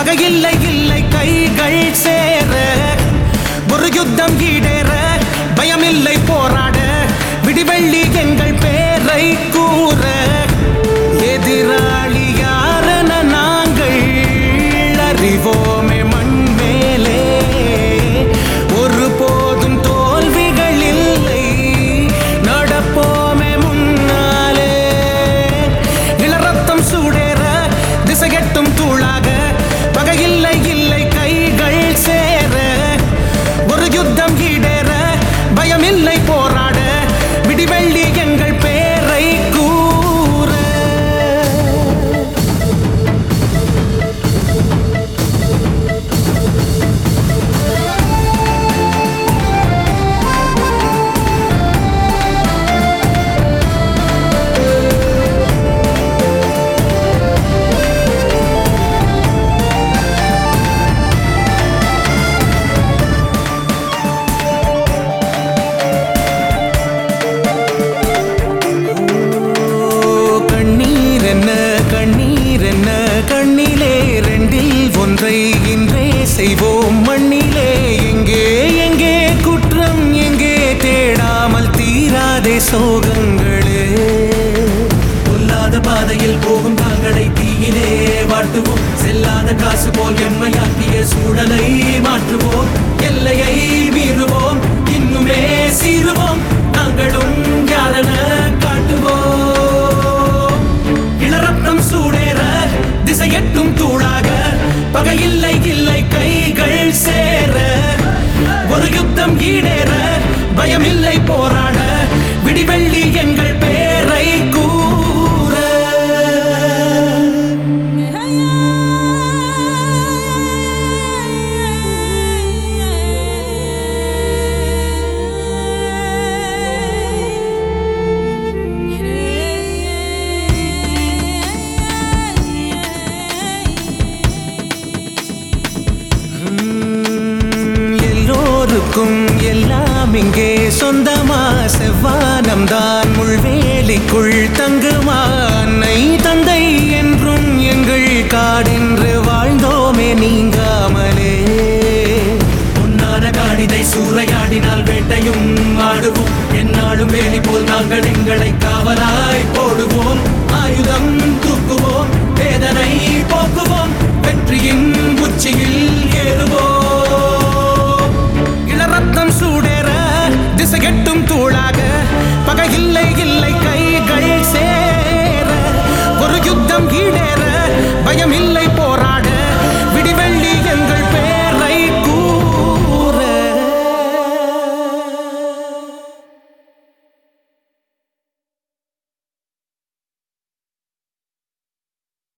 பகையில்லை இல்லை கைகள் சேர ஒரு யுத்தம் ஈடேற பயமில்லை போராட விடிவெள்ளி எங்கள் பேரை கூற எதிராளி யாரென நாங்கள் அறிவோமே மண் மேலே ஒரு போதும் தோல்விகள் இல்லை நடப்போமே முன்னாலே இளரத்தம் சூடேற திசையட்டும் தூளாக பகையில்லை இல்லை கைகள் சேர ஒரு யுத்தம் ஈடேற பயமில்லை போராட விடிவெள்ளி எங்கள் பேரை கூற கண்ணீர் என்ன கண்ணீர் என்ன கண்ணிலே ரெண்டில் ஒன்றை இன்றே செய்வோம் மண்ணிலே எங்கே எங்கே குற்றம் எங்கே தேடாமல் தீராதே சோகங்களே பொல்லாத பாதையில் போகும் தாங்களை தீயிலே வாட்டுவோம் செல்லாத காசு போல் எம்மையாக்கிய சூழலை மாற்றுவோம் எல்லையை மீறுவோம் இன்னுமே சீருவோம் நாங்களும் யாரென காட்டுவோம் இளரத்தம் சூடேற திசையட்டும் தூளாக பகையில்லை இல்லை கைகள் சேர ஒரு யுத்தம் ஈடேற பயமில்லை போராட விடிவெள்ளி எங்கள் பேரை கூற உம், எல்லோருக்கும் எல்லாம் இங்கே சொந்தமா செவ்வானம் தான் முள்வேலிக்குள் தங்குமா அன்னை தந்தை என்றும் எங்கள் காடென்று வாழ்ந்தோமே நீங்காமலே பொன்னான காடிதை சூறையாடினால் வேட்டையும் ஆடுவோம் என்னாலும் வேலி போல் நாங்கள் எங்களை காவலாய் போடுவோம் ஆயுதம் தூக்குவோம் வேதனை போக்குவோம் வெற்றியின் உச்சியில் ஏறுவோம் இளரத்தம் சூடேற திசையட்டும் தூளாக பகையில்லை இல்லை கைகள் சேர ஒரு யுத்தம் ஈடேற பயமில்லை